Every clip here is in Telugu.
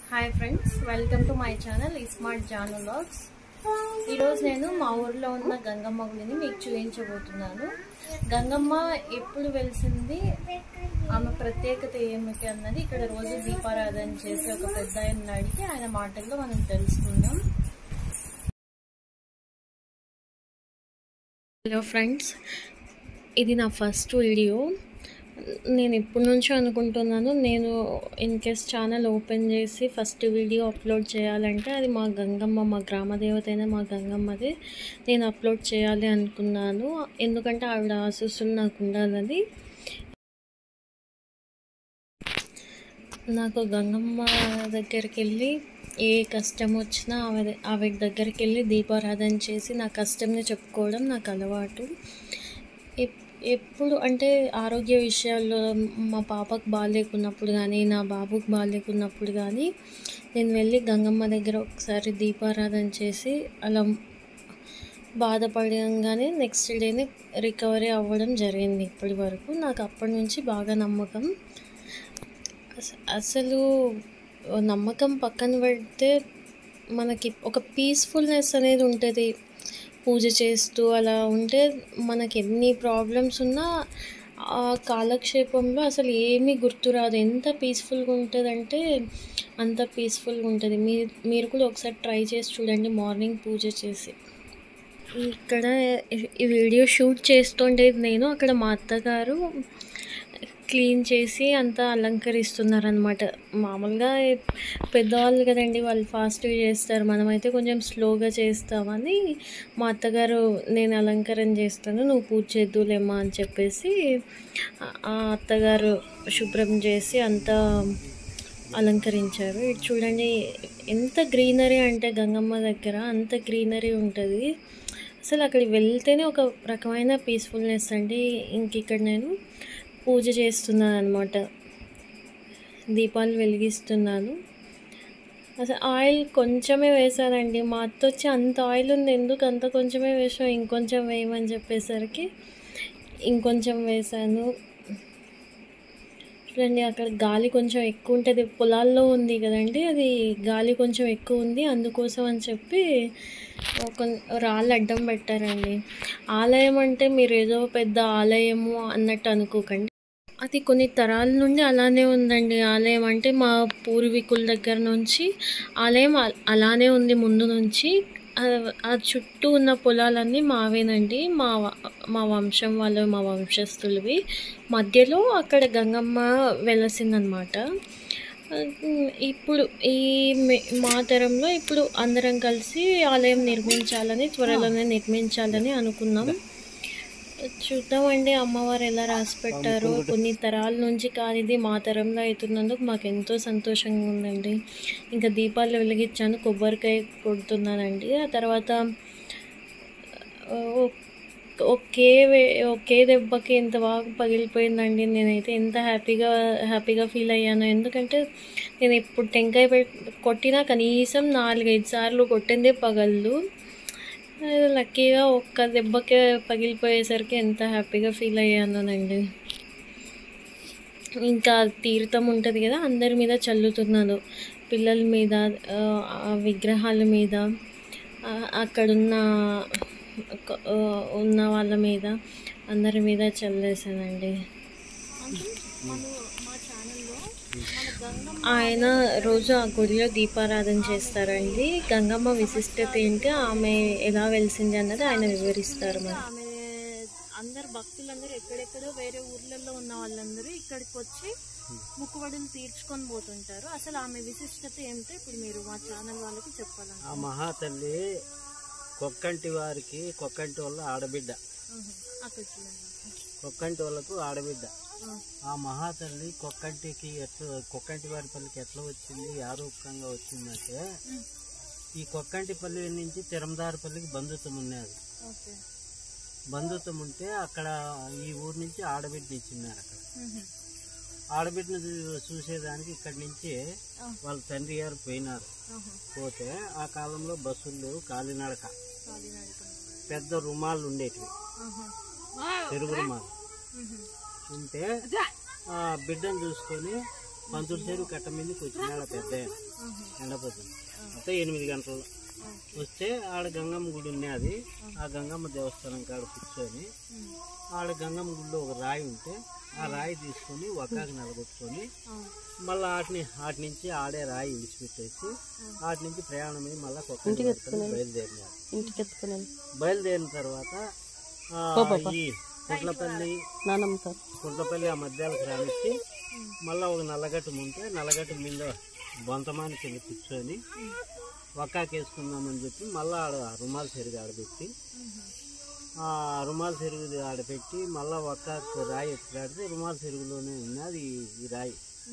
Hi friends welcome to my channel smart Janu vlogs ఈరోజు నేను మా ఊర్లో ఉన్న గంగమ్మ గుడిని మీకు చూపించబోతున్నాను గంగమ్మ ఎప్పుడు వెలిసింది ఆమె ప్రత్యేకత ఏమిటి అన్నది ఇక్కడ రోజు దీపారాధన చేసి ఒక పెద్ద ఆయన అడిగి ఆయన మాటల్లో మనం తెలుసుకుందాం హలో ఫ్రెండ్స్ ఇది నా ఫస్ట్ వీడియో నేను ఎప్పటి నుంచో అనుకుంటున్నాను నేను ఇన్ కేస్ ఛానల్ ఓపెన్ చేసి ఫస్ట్ వీడియో అప్లోడ్ చేయాలంటే అది మా గంగమ్మ మా గ్రామ దేవత అయిన మా గంగమ్మది నేను అప్లోడ్ చేయాలి అనుకున్నాను ఎందుకంటే ఆవిడ ఆశీస్సులు నాకు ఉండాలని నాకు గంగమ్మ దగ్గరికి వెళ్ళి ఏ కష్టం వచ్చినా ఆమె ఆమె దగ్గరికి వెళ్ళి దీపారాధన చేసి నా కష్టంని చెప్పుకోవడం నాకు అలవాటు ఎప్- ఎప్పుడు అంటే ఆరోగ్య విషయాల్లో మా పాపకు బాగాలేకున్నప్పుడు కానీ నా బాబుకు బాగాలేకున్నప్పుడు కానీ నేను వెళ్ళి గంగమ్మ దగ్గర ఒకసారి దీపారాధన చేసి అలా బాధపడంగానే నెక్స్ట్ డేనే రికవరీ అవ్వడం జరిగింది ఇప్పటి వరకు నాకు అప్పటి నుంచి బాగా నమ్మకం అస- అసలు నమ్మకం పక్కన పెడితే మనకి ఒక పీస్ఫుల్నెస్ అనేది ఉంటుంది పూజ చేస్తూ అలా ఉంటే మనకి ఎన్ని ప్రాబ్లమ్స్ ఉన్నా ఆ కాలక్షేపంలో అసలు ఏమీ గుర్తురాదు ఎంత పీస్ఫుల్గా ఉంటుందంటే అంత పీస్ఫుల్గా ఉంటుంది మీరు మీరు కూడా ఒకసారి ట్రై చేసి చూడండి మార్నింగ్ పూజ చేసి ఇక్కడ ఈ- ఈ వీడియో షూట్ చేస్తుండేది నేను అక్కడ మా అత్తగారు క్లీన్ చేసి అంతా అలంకరిస్తున్నారనమాట మామూలుగా పెద్దవాళ్ళు కదండి వాళ్ళు ఫాస్ట్గా చేస్తారు మనమైతే కొంచెం స్లోగా చేస్తామని మా అత్తగారు నేను అలంకరణ చేస్తాను నువ్వు పూజ చేద్దులేమ్మా అని చెప్పేసి ఆ- ఆ అత్తగారు శుభ్రం చేసి అంతా అలంకరించారు ఇటు చూడండి ఎంత గ్రీనరీ అంటే గంగమ్మ దగ్గర అంత గ్రీనరీ ఉంటుంది అసలు అక్కడికి వెళ్తేనే ఒక రకమైన పీస్ఫుల్నెస్ అండి ఇంక ఇక్కడ నేను పూజ చేస్తున్నాను అనమాట దీపాలు వెలిగిస్తున్నాను అసలు ఆయిల్ కొంచెమే వేసానండి మా అత్త వచ్చి అంత ఆయిల్ ఉంది ఎందుకు అంత కొంచెమే వేసాం ఇంకొంచెం వేయమని చెప్పేసరికి ఇంకొంచెం వేసాను చూడండి అక్కడ గాలి కొంచెం ఎక్కువ ఉంటుంది పొలాల్లో ఉంది కదండి అది గాలి కొంచెం ఎక్కువ ఉంది అందుకోసం అని చెప్పి ఒక రాళ్ళు అడ్డం పెట్టారండి ఆలయం అంటే మీరు ఏదో పెద్ద ఆలయము అన్నట్టు అనుకోకండి అది కొన్ని తరాల నుండి అలానే ఉందండి ఆలయం అంటే మా పూర్వీకుల దగ్గర నుంచి ఆలయం అ- అలానే ఉంది ముందు నుంచి ఆ- ఆ చుట్టూ ఉన్న పొలాలన్నీ మావేనండి మా వ- మా వంశం వాళ్ళు మా వంశస్థులవి మధ్యలో అక్కడ గంగమ్మ వెలసిందనమాట ఇప్పుడు ఈ మే- మా తరంలో ఇప్పుడు అందరం కలిసి ఆలయం నిర్మించాలని త్వరలోనే నిర్మించాలని అనుకున్నాం చూద్దామండి అమ్మవారు ఎలా రాసి పెట్టారో కొన్ని తరాల నుంచి కానిది మా తరంలో అవుతున్నందుకు మాకు ఎంతో సంతోషంగా ఉందండి ఇంకా దీపాలు వెలిగించాను కొబ్బరికాయ కొడుతున్నానండి ఆ తర్వాత ఓ- ఒకే వే- ఒకే దెబ్బకి ఎంత బాగా పగిలిపోయిందండి నేనైతే ఎంత హ్యాపీగా హ్యాపీగా ఫీల్ అయ్యాను ఎందుకంటే నేను ఎప్పుడు టెంకాయ పెట్ కొట్టినా కనీసం నాలుగైదు సార్లు కొట్టిందే పగళ్ళు లక్కీగా ఒక్క దెబ్బకే పగిలిపోయేసరికి ఎంత హ్యాపీగా ఫీల్ అయ్యానోనండి ఇంకా తీర్థం ఉంటుంది కదా అందరి మీద చల్లుతున్నాను పిల్లల మీద ఆ, ఆ విగ్రహాల మీద ఆ, అక్కడున్న క- ఆ, ఉన్న వాళ్ళ మీద అందరి మీద చల్లేసానండి ఆయన రోజు ఆ గుడిలో దీపారాధన చేస్తారండి గంగమ్మ విశిష్టత ఏంటి ఆమె ఎలా వెలిసింది అన్నది ఆయన వివరిస్తారు మరి ఆమె అందరు భక్తులందరూ ఎక్కడెక్కడో వేరే ఊర్లలో ఉన్న వాళ్ళందరూ ఇక్కడికి వచ్చి ముక్కుబడులు తీర్చుకొని పోతుంటారు అసలు ఆమె విశిష్టత ఏంటో ఇప్పుడు మీరు మా ఛానల్ వాళ్ళకి చెప్పాలంట ఆ మహాతల్లి కొక్కంటి వారికి కొక్కంటి వల్ల ఆడబిడ్డ అక్కడ చూడండి కొక్కంటి వాళ్ళకు ఆడబిడ్డ ఆ, ఆ మహాతల్లి కొక్కంటికి ఎట్లా కొక్కంటి వారి పల్లికి ఎట్లా వచ్చింది ఏ రూపకంగా వచ్చిందంటే ఉమ్, ఈ కొక్కంటిపల్లి నుంచి తిరందారిపల్లికి బంధుత్వం ఉన్నది ఓకే బంధుత్వం ఉంటే అక్కడ ఈ ఊరు నుంచి ఆడబిడ్డని ఇచ్చినారు అక్కడ ఉహు, ఆడబిడ్డను చూ- చూసేదానికి ఇక్కడి నుంచి ఆ, వాళ్ళ తండ్రి గారు పోయినారు ఆహా, పోతే ఆ కాలంలో బస్సులు లేవు కాలినడక కాలినడకన. పెద్ద రుమాలు ఉండేటివి ఆహా, పెరుగు రుమాలు ఉహు, ఉంటే ఆ బిడ్డను చూసుకొని పంతులు చెరువు కట్ట మీదకి వచ్చినాడు ఆ పెద్ద ఆయన. ఎండపోతుంది మొత్తం ఎనిమిది గంటలు వస్తే ఆడ గంగమ్మ గుడి ఉన్నది ఆ గంగమ్మ దేవస్థానం కాడ కూర్చొని ఆడ గంగమ్మ గుడిలో ఒక రాయి ఉంటే ఆ రాయి తీసుకొని ఒక్కాకి నిలబెట్టుకొని మళ్ళీ ఆటిని ఆటి నుంచి ఆడే రాయి విడిచిపెట్టేసి ఆటి నుంచి ప్రయాణం అయ్యి మళ్ళీ కొత్త బయలుదేరినారు ఇంటికి ఎత్తుకున్నాను బయలుదేరిన తర్వాత ఆ, ఈ కుంట్లపల్లి నానమ్మతో కుంట్లపల్లి ఆ మధ్యాలకు రానిచ్చి మళ్ళీ ఒక నల్లగట్టు ఉంటే నల్లగట్టు మీద బొంతమాని కింద కూర్చొని ఒక్కాకి వేసుకుందామని చెప్పి మళ్ళీ ఆడ రుమాల్ చెరుగు ఆడబెట్టి ఆ రుమాల్ చెరుగు ఆడపెట్టి మళ్ళీ ఒక్కాకు రాయి ఎత్తులాడితే రుమాల్ చెరుగులోనే ఉన్నది ఈ- ఈ రాయి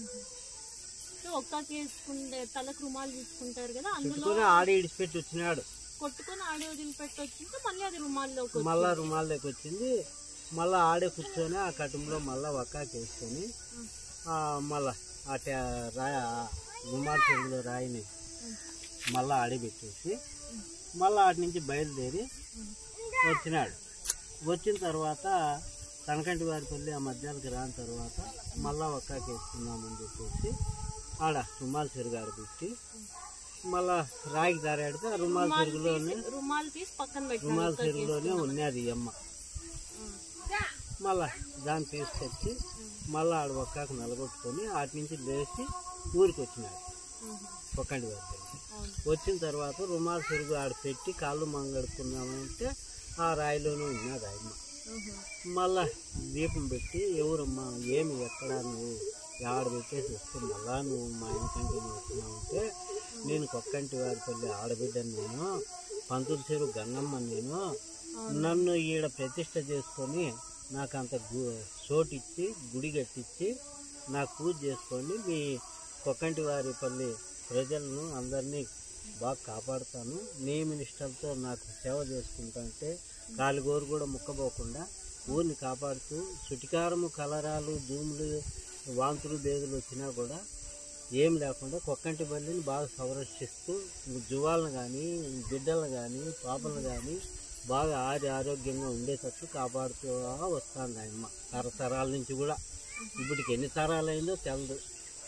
సో ఒక్కకి వేసుకుంటే తలకు రుమాలు తీసుకుంటారు కదా అందులో చుట్టుకొని ఆడి ఇడిచిపెట్టి వచ్చినాడు కొట్టుకొని ఆడే వదిలిపెట్టి వచ్చింటే మళ్ళీ అది రుమాల్లోకి మళ్ళా రుమాల్లోకి వచ్చింది మళ్ళా ఆడే కూర్చొని ఆ కటుంలో మళ్ళా ఒక్కాకి వేసుకొని ఆ, మళ్ళా ఆ ట్యా- రాయి ఆ రుమాల్ చెరుగులో రాయిని మళ్ళా ఆడబెట్టేసి మళ్ళా ఆటి నుంచి బయలుదేరి వచ్చినాడు వచ్చిన తర్వాత కనకంటి వారిపల్లి ఆ మధ్యాహ్నకి రాని తర్వాత మళ్ళా ఒక్కాకి వేసుకుందామని చెప్పేసి ఆడ రుమాల్ చెరుగు ఆడబెట్టి మళ్ళా రాయికి దారాడితే ఆ రుమాల్ చెరుగులోనే రుమాలు తీసి పక్కన పెట్టారు రుమాల్ చెరువులోనే ఉన్నది ఈ అమ్మ మళ్ళా దాన్ని తీసుకొచ్చి మళ్ళా ఆడ ఒక్కాకు నిలగొట్టుకొని ఆటి నుంచి లేచి ఊరికి వచ్చినాడు ఒక్కంటి వారి వచ్చిన తర్వాత రుమాల్ చెరుగు ఆడ పెట్టి కాళ్ళు మంగడుకున్నామంటే ఆ రాయిలోనే ఉన్నది ఆ అమ్మ మళ్ళా దీపం పెట్టి ఎవరమ్మా ఏమి ఎక్కడ నువ్వు ఆడ పెట్టేసి వస్తే మళ్ళా నువ్వు మా ఇంటికి నువ్వు వచ్చినావంటే నేను కొక్కంటి వారిపల్లి ఆడబిడ్డను నేను పంతులు చెరువు గంగమ్మ నేను నన్ను ఈడ ప్రతిష్ట చేసుకొని నాకు అంత గు- చోటిచ్చి గుడి కట్టించి నాకు పూజ చేసుకోండి మీ కొక్కంటి వారిపల్లి ప్రజలను అందరినీ బాగా కాపాడుతాను నియమ నిష్టలతో నాకు సేవ చేసుకుంటా అంటే కాలిగోరు కూడా ముక్కబోకుండా ఊరిని కాపాడుతూ చుటికారము కలరాలు దూములు వాంతులు బేగులు వచ్చినా కూడా ఏం లేకుండా కొక్కంటి బల్లిని బాగా సంరక్షిస్తూ జువాలను కానీ బిడ్డలను కానీ పాపలను కానీ బాగా ఆరి ఆరోగ్యంగా ఉండేటట్టు కాపాడుతూ వస్తుంది ఆయమ్మ తరతరాల నుంచి కూడా ఇప్పటికి ఎన్ని తరాలు అయిందో తెలదు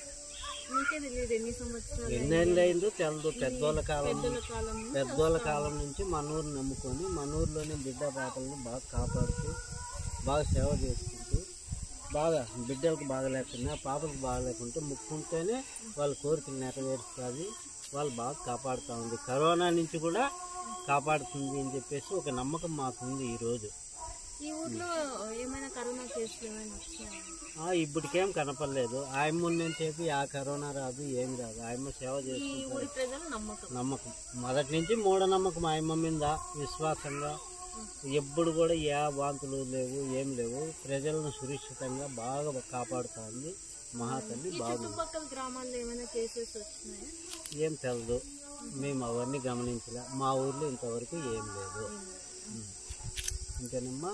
మీకే తెలియదు ఎన్ని సంవత్సరాలు ఎన్నేళ్ళు అయిందో తెలదు పెద్దోళ్ళ కాలం పెద్దల కాలం నుంచి పెద్దోళ్ళ కాలం నుంచి మనూరు నమ్ముకొని మనూరులోని బిడ్డ పాపలను బాగా కాపాడుతూ బాగా సేవ చేసుకుంటూ బాగా బిడ్డలకు బాగా లేకుండా పాపలకు బాగా లేకుంటే ముక్కుంటేనే వాళ్ళ కోరికలు నెరవేరుస్తుంది వాళ్ళు బాగా కాపాడుతూ ఉంది కరోనా నుంచి కూడా కాపాడుతుంది అని చెప్పేసి ఒక నమ్మకం మాకుంది ఈరోజు ఈ ఊర్లో ఏమైనా కరోనా కేసులు ఏమైనా వచ్చాయా ఆ, ఇప్పటికేం కనపడలేదు ఆయమ్మ ఉన్నని చెప్పి ఆ కరోనా రాదు ఏమి రాదు ఆయమ్మ సేవ ఈ చేసుకుంటారు ఊరి ప్రజల నమ్మకం నమ్మకం మొదటి నుంచి మూఢనమ్మకం ఆయమ్మ మీద విశ్వాసంగా ఎప్పుడు కూడా ఏ వాంతులు లేవు ఏం లేవు ప్రజలను సురక్షితంగా బాగా కాపాడుతుంది మహాతల్లి ఈ బాగుంది చుట్టుపక్కల గ్రామాల్లో ఏమైనా కేసెస్ వచ్చినాయా ఏం తెలదు మేము అవన్నీ గమనించలే మా ఊర్లో ఇంతవరకు ఏం లేదు ఉం. ఇంకేనమ్మా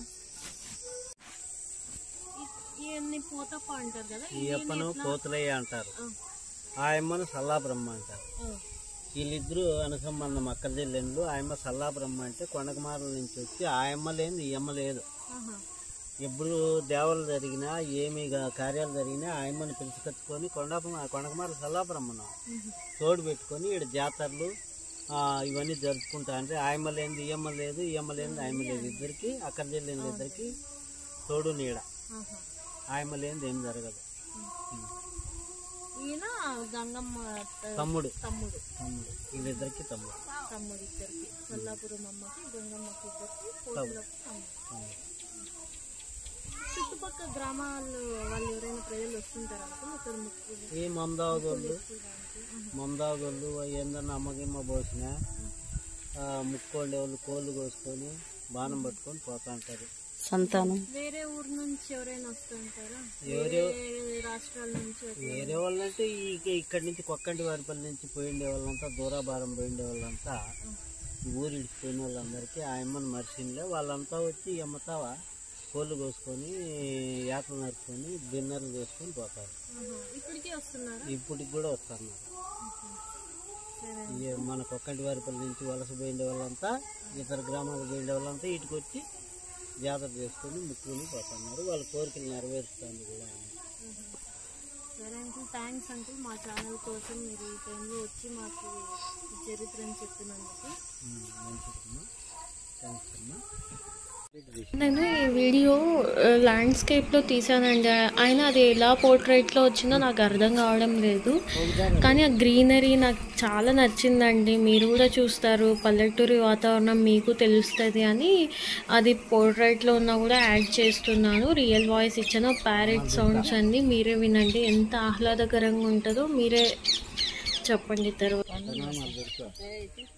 ఈ- ఇవన్నీ పోతప్ప అంటారు కదా ఈ అప్పను కోతులయ్య అంటారు ఆ, ఆ అమ్మను సల్లాబ్రహ్మ అంటారు ఆ, వీళ్ళిద్దరూ అనుసంబంధం అక్కల జిల్లెన్లు ఆయమ్మ సల్లాబ్రహ్మ అంటే కొండకుమారుల నుంచి వచ్చి ఆ అమ్మ లేదు ఈ అమ్మ లేదు ఆహా. ఎప్పుడు దేవలు జరిగినా ఏమి గా- కార్యాలు జరిగినా ఆయమ్మని పిలుచుకొచ్చుకొని కొండ కొండకుమారు సల్లాపురమ్మను తోడు పెట్టుకొని ఇక్కడ జాతరలు ఆ, ఇవన్నీ జరుపుకుంటా అంటే ఆయమ్మ లేనిది ఈయమ్మ లేదు ఈయమ్మ లేనిది ఆయమ్మ లేదు ఇద్దరికి అక్కడ చెల్లిన ఇద్దరికి తోడు నీడ ఆహా. ఆయమ్మ లేనిది ఏం జరగదు ఉం. ఈయన గంగమ్మ త- తమ్ముడు తమ్ముడు తమ్ముడు వీళ్ళిద్దరికి తమ్ముడు తమ్ముడు ఇద్దరికి సల్లాపురం అమ్మకి గంగమ్మకి ఇద్దరికి పోతులకు తమ్ముడు తమ్ముడు. చుట్టుపక్కల గ్రామాలు వాళ్ళు ఎవరైనా ప్రజలు వస్తుంటారు అనుకో ఇక్కడ ముక్కులు ఈ మమదావదోళ్ళు చూడడానికి. ఆహా. మమదావదోళ్ళు ఏందన్నా అమ్మగిమ్మ పోసిన ముక్కోండే వాళ్ళు కోళ్ళు కోసుకొని బాణం పట్టుకొని పోతా ఉంటారు సంతానం వేరే ఊరు నుంచి ఎవరైనా వస్తుంటారా ఎవరే వేరే రాష్ట్రాల నుంచి అట్లా? వేరే వాళ్ళంటే ఈ ఇక్కడి నుంచి కొక్కంటి వారిపల్లి నుంచి పోయిండే వాళ్ళంతా దూరాభారం పోయిండే వాళ్ళంతా ఈ ఊరు ఇడిచిపోయిన వాళ్ళందరికీ ఆ అమ్మని మరిసిండే వాళ్ళంతా వచ్చి ఈ అమ్మతావా కోళ్ళు కోసుకొని యాతలు నరుకొని డిన్నర్లు చేసుకొని పోతారు ఆహా. ఇప్పటికీ వస్తున్నారా ఇప్పటికి కూడా వస్తున్నారు సరే ఈ మన కొక్కంటి వారిపల్లి నుంచి వలస పోయిండే వాళ్ళంతా ఇతర గ్రామాలకు పోయిండే వాళ్ళంతా ఇటుకు వచ్చి జాతర చేసుకొని ముక్కుని పోతున్నారు వాళ్ళ కోరికలు నెరవేరుస్తుంది కూడా ఆయన. సరే అంకుల్ థ్యాంక్స్ అంకుల్ మా ఛానల్ కోసం మీరు ఈ టైంలో వచ్చి మాకు ఈ చరిత్రను చెప్పినందుకు మంచిదమ్మా థ్యాంక్స్ అమ్మా నేను ఈ వీడియో ల్యాండ్స్కేప్లో తీసానండి ఆయన అది ఎలా పోర్ట్రేట్లో వచ్చిందో నాకు అర్థం కావడం లేదు కానీ ఆ గ్రీనరీ నాకు చాలా నచ్చిందండి మీరు కూడా చూస్తారు పల్లెటూరి వాతావరణం మీకు తెలుస్తుంది అని అది పోర్ట్రేట్లో ఉన్నా కూడా యాడ్ చేస్తున్నాను రియల్ వాయిస్ ఇచ్చాను ప్యారెట్ సౌండ్స్ అన్ని మీరే వినండి ఎంత ఆహ్లాదకరంగా ఉంటుందో మీరే చెప్పండి తర్వాత ప్రణామాలు పెట్టుకో